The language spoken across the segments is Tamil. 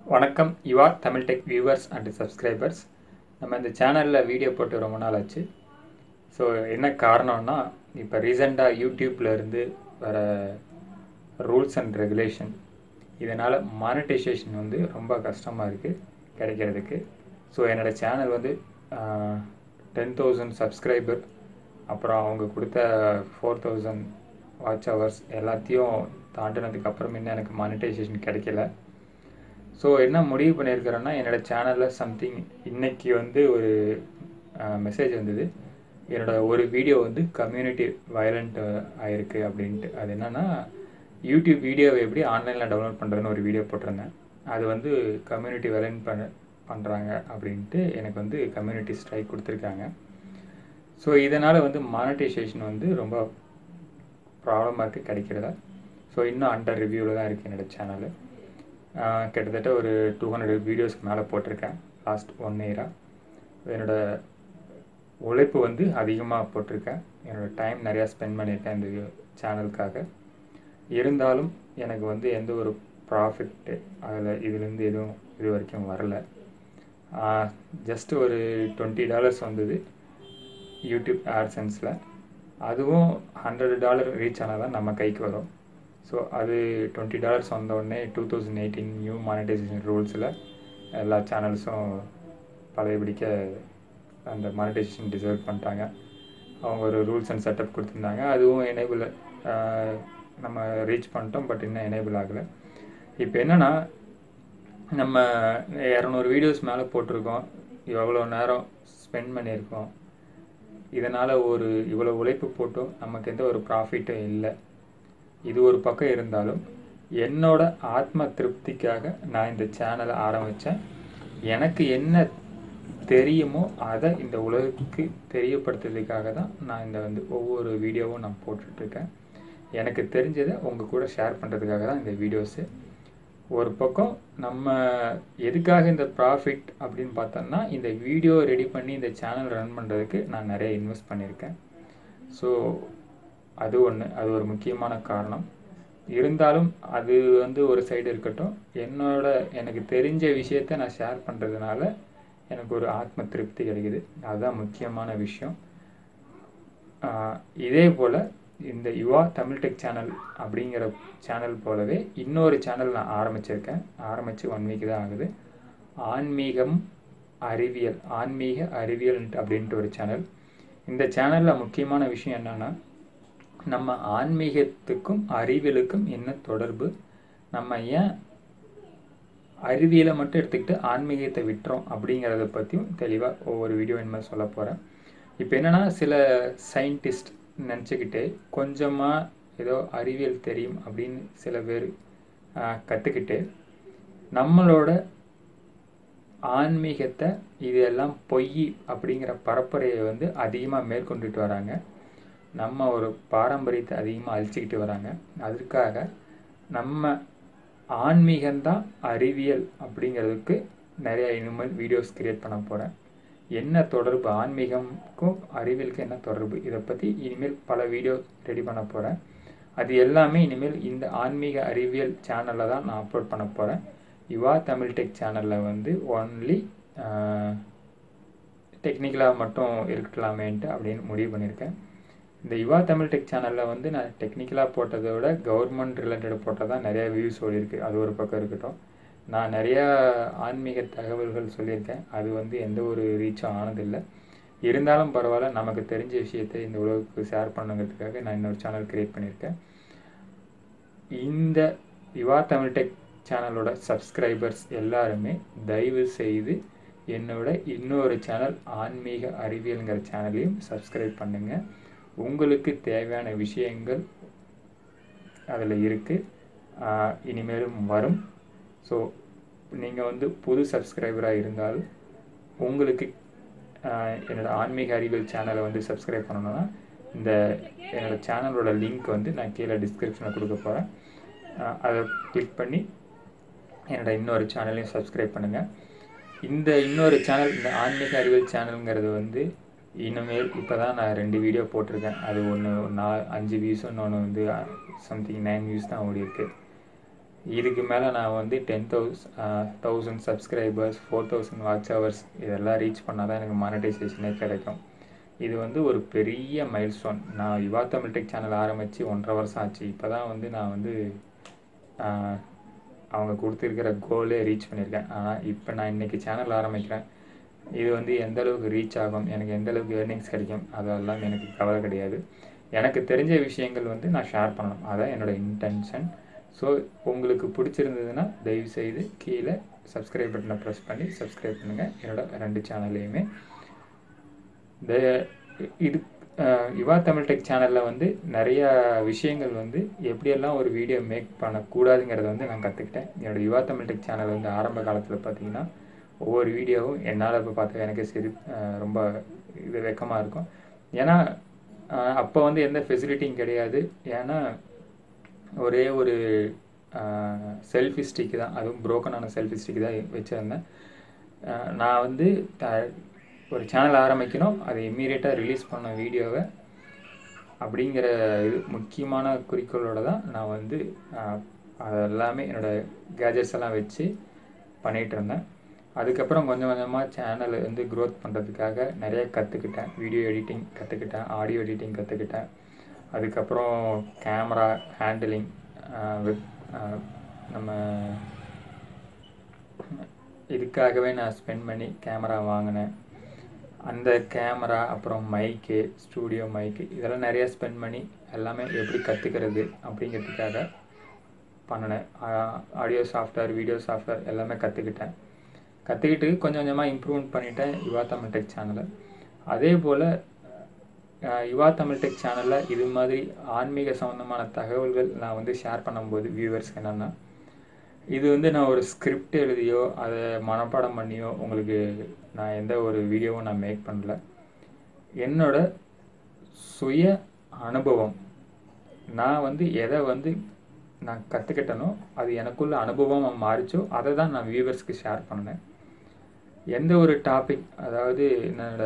வணக்கம் Yuva Tamil tech viewers and subscribers நம்ம இந்த சேனலில் வீடியோ போட்டு ரொம்ப நாள் ஆச்சு ஸோ என்ன காரணம்னா இப்போ ரீசெண்டாக யூடியூப்ல இருந்து வர ரூல்ஸ் அண்ட் ரெகுலேஷன் இதனால் மானிட்டைசேஷன் வந்து ரொம்ப கஷ்டமாக இருக்குது கிடைக்கிறதுக்கு ஸோ என்னோடய சேனல் வந்து டென் தௌசண்ட் சப்ஸ்கிரைபர் அப்புறம் அவங்க கொடுத்த ஃபோர் தௌசண்ட் வாட்ச் ஹவர்ஸ் எல்லாத்தையும் தாண்டினதுக்கு அப்புறம் இன்னும் எனக்கு மானிட்டைசேஷன் கிடைக்கல ஸோ என்ன முடிவு பண்ணியிருக்கிறேன்னா என்னோடய சேனலில் சம்திங் இன்னைக்கு வந்து ஒரு மெசேஜ் வந்தது என்னோடய ஒரு வீடியோ வந்து கம்யூனிட்டி வயலண்ட் ஆயிருக்கு அப்படின்ட்டு அது என்னென்னா யூடியூப் வீடியோவை எப்படி ஆன்லைனில் டவுன்லோட் பண்ணுறதுன்னு ஒரு வீடியோ போட்டிருந்தேன் அது வந்து கம்யூனிட்டி வயலண்ட் பண்ண பண்ணுறாங்க அப்படின்ட்டு எனக்கு வந்து கம்யூனிட்டி ஸ்ட்ரைக் கொடுத்துருக்காங்க ஸோ இதனால் வந்து மானிட்டைசேஷன் வந்து ரொம்ப ப்ராப்ளமாக இருக்குது கிடைக்கிறத ஸோ இன்னும் அண்டர் ரிவ்யூவில் தான் இருக்குது என்னோடய சேனலு கிட்டத்தட்ட ஒரு டூ ஹண்ட்ரட் வீடியோஸ்க்கு மேலே போட்டிருக்கேன் லாஸ்ட் ஒன் இயராக என்னோடய உழைப்பு வந்து அதிகமாக போட்டிருக்கேன் என்னோடய டைம் நிறையா ஸ்பெண்ட் பண்ணியிருக்கேன் இந்த சேனலுக்காக இருந்தாலும் எனக்கு வந்து எந்த ஒரு ப்ராஃபிட்டு அதில் இதுலேருந்து எதுவும் இது வரைக்கும் வரல ஜஸ்ட் ஒரு டுவெண்ட்டி டாலர்ஸ் வந்தது யூடியூப் ஆட்சன்ஸில் அதுவும் ஹண்ட்ரட் டாலர் ரீச் ஆனால் தான் நம்ம கைக்கு வரும் ஸோ அது டுவெண்ட்டி டாலர்ஸ் வந்த உடனே two thousand eighteen new monetization ரூல்ஸில் எல்லா சேனல்ஸும் பழையபடிக்க அந்த மானிட்டைசேஷன் டிசர்வ் பண்ணிட்டாங்க அவங்க ஒரு ரூல்ஸ் அண்ட் செட்டப் கொடுத்துருந்தாங்க அதுவும் எனேபிள் நம்ம ரீச் பண்ணிட்டோம் பட் இன்னும் எனேபிள் ஆகலை இப்போ என்னென்னா நம்ம இரநூறு வீடியோஸ் மேலே போட்டிருக்கோம் எவ்வளோ நேரம் ஸ்பெண்ட் பண்ணியிருக்கோம் இதனால் ஒரு இவ்வளோ உழைப்பு போட்டும் நமக்கு எந்த ஒரு ப்ராஃபிட்டும் இல்லை இது ஒரு பக்கம் இருந்தாலும் என்னோட ஆத்ம திருப்திக்காக நான் இந்த சேனலை ஆரம்பித்தேன் எனக்கு என்ன தெரியுமோ அதை இந்த உலகுக்கு தெரியப்படுத்துறதுக்காக தான் நான் இந்த வந்து ஒவ்வொரு வீடியோவும் நான் போட்டுட்ருக்கேன் எனக்கு தெரிஞ்சதை உங்கள் கூட ஷேர் பண்ணுறதுக்காக தான் இந்த வீடியோஸு ஒரு பக்கம் நம்ம எதுக்காக இந்த ப்ராஃபிட் அப்படின்னு பார்த்தோம்னா இந்த வீடியோ ரெடி பண்ணி இந்த சேனல் ரன் பண்ணுறதுக்கு நான் நிறைய இன்வெஸ்ட் பண்ணியிருக்கேன் ஸோ அது ஒன்று அது ஒரு முக்கியமான காரணம் இருந்தாலும் அது வந்து ஒரு சைடு இருக்கட்டும் என்னோட எனக்கு தெரிஞ்ச விஷயத்த நான் ஷேர் பண்ணுறதுனால எனக்கு ஒரு ஆத்ம திருப்தி கிடைக்குது அதுதான் முக்கியமான விஷயம் இதே போல் இந்த யுவா தமிழ் டெக் சேனல் அப்படிங்கிற சேனல் போலவே இன்னொரு சேனல் நான் ஆரம்பிச்சிருக்கேன் ஆரம்பித்து ஒன் வீக் தான் ஆகுது ஆன்மீகம் அறிவியல் ஆன்மீக அறிவியல் அப்படின்ட்டு ஒரு சேனல் இந்த சேனலில் முக்கியமான விஷயம் என்னென்னா நம்ம ஆன்மீகத்துக்கும் அறிவியலுக்கும் என்ன தொடர்பு நம்ம ஏன் அறிவியலை மட்டும் எடுத்துக்கிட்டு ஆன்மீகத்தை விட்டுறோம் அப்படிங்கிறத பற்றியும் தெளிவாக ஒவ்வொரு வீடியோ இனிமேல் சொல்ல போகிறேன் இப்போ என்னென்னா சில சயின்டிஸ்ட் நினச்சிக்கிட்டு கொஞ்சமாக ஏதோ அறிவியல் தெரியும் அப்படின்னு சில பேர் கற்றுக்கிட்டு நம்மளோட ஆன்மீகத்தை இதெல்லாம் பொய் அப்படிங்கிற பரப்புரையை வந்து அதிகமாக மேற்கொண்டுட்டு வராங்க நம்ம ஒரு பாரம்பரியத்தை அதிகமாக அழிச்சிக்கிட்டு வராங்க அதற்காக நம்ம ஆன்மீகம்தான் அறிவியல் அப்படிங்கிறதுக்கு நிறைய இனிமேல் வீடியோஸ் க்ரியேட் பண்ண போகிறேன் என்ன தொடர்பு ஆன்மீகம்க்கும் அறிவியலுக்கும் என்ன தொடர்பு இதை பற்றி இனிமேல் பல வீடியோ ரெடி பண்ண போகிறேன் அது எல்லாமே இனிமேல் இந்த ஆன்மீக அறிவியல் சேனலில் தான் நான் அப்லோட் பண்ண போகிறேன் யுவா தமிழ் டெக் சேனலில் வந்து ஒன்லி டெக்னிக்கலாக மட்டும் இருக்கலாமேன்ட்டு அப்படின்னு முடிவு பண்ணியிருக்கேன் இந்த யுவா தமிழ் டெக் சேனலில் வந்து நான் டெக்னிக்கலாக போட்டதை விட கவர்மெண்ட் ரிலேட்டட் போட்டால் தான் நிறையா வியூஸ் ஓடிருக்கு அது ஒரு பக்கம் இருக்கட்டும் நான் நிறையா ஆன்மீக தகவல்கள் சொல்லியிருக்கேன் அது வந்து எந்த ஒரு ரீச்சும் ஆனதில்லை இருந்தாலும் பரவாயில்ல நமக்கு தெரிஞ்ச விஷயத்தை இந்த உலகுக்கு ஷேர் பண்ணுங்கிறதுக்காக நான் இன்னொரு சேனல் க்ரியேட் பண்ணியிருக்கேன் இந்த யுவா தமிழ் டெக் சேனலோட சப்ஸ்கிரைபர்ஸ் எல்லாருமே தயவு செய்து என்னோட இன்னொரு சேனல் ஆன்மீக அறிவியலுங்கிற சேனலையும் சப்ஸ்கிரைப் பண்ணுங்கள் உங்களுக்கு தேவையான விஷயங்கள் அதில் இருக்குது இனிமேலும் வரும் ஸோ நீங்கள் வந்து புது சப்ஸ்கிரைபராக இருந்தாலும் உங்களுக்கு என்னோடய ஆன்மீக அறிவியல் சேனலை வந்து சப்ஸ்கிரைப் பண்ணணுன்னா இந்த என்னோடய சேனலோட லிங்க் வந்து நான் கீழே டிஸ்கிரிப்ஷனில் கொடுக்க போகிறேன் அதை கிளிக் பண்ணி என்னோடய இன்னொரு சேனலையும் சப்ஸ்கிரைப் பண்ணுங்கள் இந்த இன்னொரு சேனல் இந்த ஆன்மீக அறிவியல் சேனலுங்கிறது வந்து இனிமேல் இப்போ தான் நான் ரெண்டு வீடியோ போட்டிருக்கேன் அது ஒன்று நா அஞ்சு வியூஸ் இன்னொன்று வந்து சம்திங் நைன் வியூஸ் தான் ஓடி இருக்கு இதுக்கு மேலே நான் வந்து ten thou thousand subscribers four thousand watch hours இதெல்லாம் ரீச் பண்ணால் தான் எனக்கு மானிட்டைசேஷனே கிடைக்கும் இது வந்து ஒரு பெரிய மைல் ஸ்டோன் நான் யுவா தமிழ் டெக் சேனல் ஆரம்பித்து ஒன்றரை வருஷம் ஆச்சு இப்போ தான் வந்து நான் வந்து ஆஹ், அவங்க கொடுத்துருக்கிற கோலே ரீச் பண்ணியிருக்கேன் ஆனால் இப்போ நான் இன்றைக்கி சேனல் ஆரம்பிக்கிறேன் இது வந்து எந்த அளவுக்கு ரீச் ஆகும் எனக்கு எந்த அளவுக்கு ஏர்னிங்ஸ் கிடைக்கும் அதெல்லாம் எனக்கு கவலை கிடையாது எனக்கு தெரிஞ்ச விஷயங்கள் வந்து நான் ஷேர் பண்ணணும் அதான் என்னோட இன்டென்ஷன் ஸோ உங்களுக்கு பிடிச்சிருந்ததுன்னா தயவு செய்து கீழே சப்ஸ்கிரைப் பட்டனை ப்ரெஸ் பண்ணி சப்ஸ்கிரைப் பண்ணுங்கள் என்னோட ரெண்டு சேனல்லையுமே இந்த இது அஹ், யுவா தமிழ் டெக் சேனலில் வந்து நிறைய விஷயங்கள் வந்து எப்படியெல்லாம் ஒரு வீடியோ மேக் பண்ணக்கூடாதுங்கிறத வந்து நான் கற்றுக்கிட்டேன் என்னோட யுவா தமிழ் டெக் சேனல் வந்து ஆரம்ப காலத்தில் பார்த்தீங்கன்னா ஒவ்வொரு வீடியோவும் என்னால் இப்போ பார்த்தா எனக்கு சரி அஹ், ரொம்ப இது வெக்கமாக இருக்கும் ஏன்னா அப்போ வந்து எந்த ஃபெசிலிட்டியும் கிடையாது ஏன்னா ஒரே ஒரு செல்ஃபி ஸ்டிக்கு தான் அதுவும் broken-ஆன செல்ஃபி ஸ்டிக் தான் வச்சுருந்தேன் அஹ் நான் வந்து த- ஒரு சேனல் ஆரம்பிக்கணும் அதை இம்மீடியட்டாக ரிலீஸ் பண்ண வீடியோவை அப்படிங்கிற இது முக்கியமான குறிக்கோளோட தான் நான் வந்து அஹ், அது எல்லாமே என்னோடய கேஜெட்ஸ் எல்லாம் வச்சு பண்ணிகிட்டு இருந்தேன் அதுக்கப்புறம் கொஞ்சம் கொஞ்சமாக சேனல் வந்து க்ரோத் பண்ணுறதுக்காக நிறைய கற்றுக்கிட்டேன் வீடியோ எடிட்டிங் கற்றுக்கிட்டேன் ஆடியோ எடிட்டிங் கற்றுக்கிட்டேன் அதுக்கப்புறம் கேமரா ஹேண்டிலிங் நம்ம இதுக்காகவே நான் ஸ்பெண்ட் பண்ணி கேமரா வாங்கினேன் அந்த கேமரா அப்புறம் மைக்கு ஸ்டூடியோ மைக்கு இதெல்லாம் நிறைய ஸ்பெண்ட் பண்ணி எல்லாமே எப்படி கற்றுக்கிறது அப்படிங்கிறதுக்காக பண்ணினேன் ஆடியோ சாஃப்ட்வேர் வீடியோ சாஃப்ட்வேர் எல்லாமே கற்றுக்கிட்டேன் கற்றுக்கிட்டு கொஞ்சம் கொஞ்சமாக இம்ப்ரூவ் பண்ணிட்டேன் யுவா தமிழ் டெக் சேனலை அதே போல் யுவா தமிழ் டெக் சேனலில் இது மாதிரி ஆன்மீக சம்மந்தமான தகவல்கள் நான் வந்து ஷேர் பண்ணும்போது வியூவர்ஸ்க்கு என்னென்னா இது வந்து நான் ஒரு ஸ்கிரிப்ட் எழுதியோ அதை மனப்பாடம் பண்ணியோ உங்களுக்கு நான் எந்த ஒரு வீடியோவும் நான் மேக் பண்ணல என்னோட சுய அனுபவம் நான் வந்து எதை வந்து நான் கற்றுக்கிட்டனோ அது எனக்குள்ள அனுபவமாக மாறிச்சோ அதை தான் நான் வியூவர்ஸ்க்கு ஷேர் பண்ணேன் எந்த ஒரு டாபிக் அதாவது என்னோட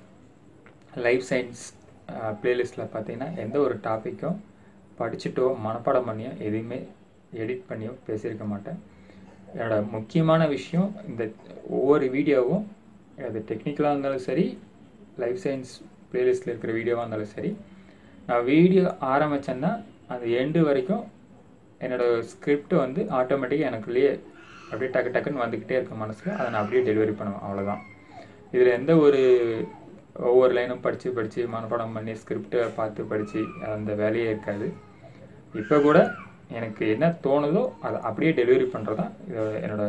லைஃப் சயின்ஸ் ப்ளேலிஸ்ட்டில் பார்த்தீங்கன்னா எந்த ஒரு டாப்பிக்கும் படிச்சுட்டோ மனப்பாடம் பண்ணியோ எதையுமே எடிட் பண்ணியோ பேசியிருக்க மாட்டேன் என்னோட முக்கியமான விஷயம் இந்த ஒவ்வொரு வீடியோவும் அது டெக்னிக்கலாக இருந்தாலும் சரி லைஃப் சயின்ஸ் ப்ளேலிஸ்ட்டில் இருக்கிற வீடியோவாக இருந்தாலும் சரி நான் வீடியோ ஆரம்பித்தேன்னா அந்த எண்டு வரைக்கும் என்னோடய ஸ்கிரிப்ட் வந்து ஆட்டோமேட்டிக்காக எனக்குள்ளேயே அப்படியே டக்கு டக்குன்னு வந்துக்கிட்டே இருக்க மனசில் அதை நான் அப்படியே டெலிவரி பண்ணுவேன் அவ்வளோதான் இதில் எந்த ஒரு ஒவ்வொரு லைனும் படித்து படித்து மனப்பாடம் பண்ணி ஸ்கிரிப்டை பார்த்து படித்து அந்த வேலையே இருக்காது இப்போ கூட எனக்கு என்ன தோணுதோ அதை அப்படியே டெலிவரி பண்ணுறது தான் இது என்னோட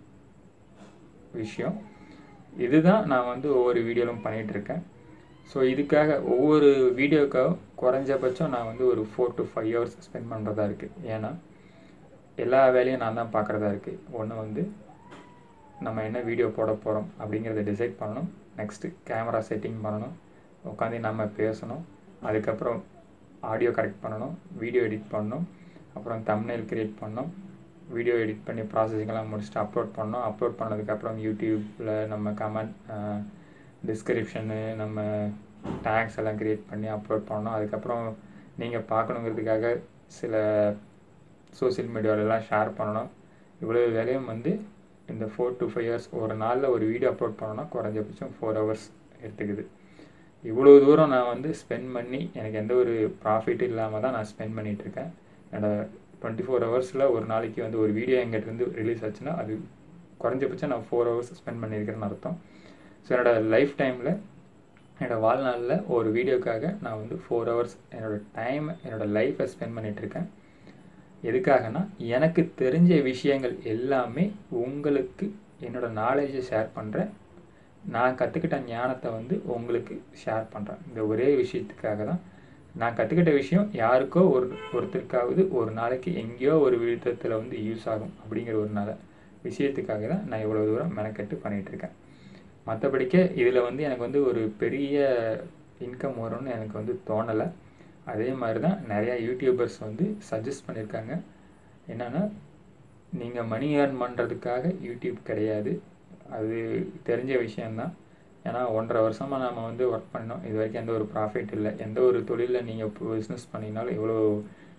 விஷயம் இதுதான் நான் வந்து ஒவ்வொரு வீடியோலும் பண்ணிகிட்ருக்கேன் ஸோ இதுக்காக ஒவ்வொரு வீடியோக்காகவும் குறைஞ்சபட்சம் நான் வந்து ஒரு four to five hours spend பண்ணுறதா இருக்குது ஏன்னா எல்லா வேலையும் நான் தான் பார்க்குறதா இருக்குது ஒன்று வந்து நம்ம என்ன வீடியோ போட போகிறோம் அப்படிங்கிறத டிசைட் பண்ணணும் நெக்ஸ்ட்டு கேமரா செட்டிங் பண்ணணும் உட்காந்து நம்ம பேசணும் அதுக்கப்புறம் ஆடியோ கரெக்ட் பண்ணணும் வீடியோ எடிட் பண்ணணும் அப்புறம் தம்ப்நெயில் க்ரியேட் பண்ணணும் வீடியோ எடிட் பண்ணி ப்ராசஸிங்கெல்லாம் முடிச்சுட்டு அப்லோட் பண்ணோம் அப்லோட் பண்ணதுக்கப்புறம் யூடியூப்பில் நம்ம கமெண்ட் டிஸ்கிரிப்ஷனு நம்ம டேக்ஸ் எல்லாம் க்ரியேட் பண்ணி அப்லோட் பண்ணோம் அதுக்கப்புறம் நீங்கள் பார்க்கணுங்கிறதுக்காக சில சோசியல் மீடியாவிலலாம் ஷேர் பண்ணணும் இவ்வளோ வேலையும் வந்து இந்த ஃபோர் டு ஃபைவ் ஹவர்ஸ் ஒரு நாளில் ஒரு வீடியோ அப்லோட் பண்ணோன்னா குறைஞ்சபட்சம் ஃபோர் ஹவர்ஸ் எடுத்துக்குது இவ்வளோ தூரம் நான் வந்து ஸ்பெண்ட் பண்ணி எனக்கு எந்த ஒரு ப்ராஃபிட் இல்லாமல் தான் நான் ஸ்பெண்ட் பண்ணிகிட்ருக்கேன் என்னோட டுவெண்ட்டி ஃபோர் ஹவர்ஸில் ஒரு நாளைக்கு வந்து ஒரு வீடியோ எங்கிட்டேருந்து ரிலீஸ் ஆச்சுன்னா அது குறைஞ்சபட்சம் நான் ஃபோர் ஹவர்ஸ் ஸ்பெண்ட் பண்ணியிருக்கிறேன்னு அர்த்தம் ஸோ என்னோடய லைஃப் டைமில் என்னோடய வாழ்நாளில் ஒரு வீடியோக்காக நான் வந்து ஃபோர் ஹவர்ஸ் என்னோடய டைம் என்னோடய லைஃப்பை ஸ்பெண்ட் பண்ணிகிட்ருக்கேன் எதுக்காகனா எனக்கு தெரிஞ்ச விஷயங்கள் எல்லாமே உங்களுக்கு என்னோடய நாலேஜை ஷேர் பண்ணுறேன் நான் கற்றுக்கிட்ட ஞானத்தை வந்து உங்களுக்கு ஷேர் பண்ணுறேன் இந்த ஒரே விஷயத்துக்காக தான் நான் கற்றுக்கிட்ட விஷயம் யாருக்கோ ஒரு ஒருத்தருக்காவது ஒரு நாளைக்கு எங்கேயோ ஒரு விதத்தில் வந்து யூஸ் ஆகும் அப்படிங்கிற ஒரு நாள விஷயத்துக்காக தான் நான் இவ்வளோ தூரம் மெனக்கெட்டு பண்ணிகிட்ருக்கேன் மற்றபடிக்க இதில் வந்து எனக்கு வந்து ஒரு பெரிய இன்கம் வரும்னு எனக்கு வந்து தோணலை அதே மாதிரி தான் நிறையா யூடியூபர்ஸ் வந்து சஜஸ்ட் பண்ணியிருக்காங்க என்னென்னா நீங்கள் மணி ஏர்ன் பண்ணுறதுக்காக யூடியூப் கிடையாது அது தெரிஞ்ச விஷயந்தான் ஏன்னா ஒன்றரை வருஷமாக நம்ம வந்து ஒர்க் பண்ணோம் இது வரைக்கும் எந்த ஒரு ப்ராஃபிட் இல்லை எந்த ஒரு தொழிலில் நீங்கள் பிஸ்னஸ் பண்ணிங்கனாலும் எவ்வளோ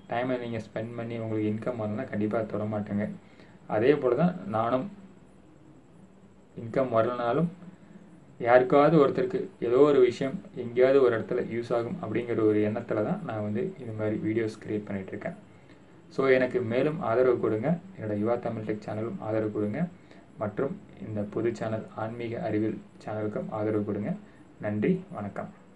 டைமை நீங்கள் ஸ்பெண்ட் பண்ணி உங்களுக்கு இன்கம் வரலன்னா கண்டிப்பாக தொட மாட்டேங்க அதே போல் தான் நானும் இன்கம் வரலனாலும் யாருக்காவது ஒருத்தருக்கு ஏதோ ஒரு விஷயம் எங்கேயாவது ஒரு இடத்துல யூஸ் ஆகும் அப்படிங்கிற ஒரு எண்ணத்தில் தான் நான் வந்து இது மாதிரி வீடியோஸ் க்ரியேட் பண்ணிகிட்ருக்கேன் ஸோ எனக்கு மேலும் ஆதரவு கொடுங்க என்னோடய யுவா தமிழ் டெக் சேனலும் ஆதரவு கொடுங்க மற்றும் இந்த பொது சேனல் ஆன்மீக அறிவியல் சேனலுக்கும் ஆதரவு கொடுங்க நன்றி வணக்கம்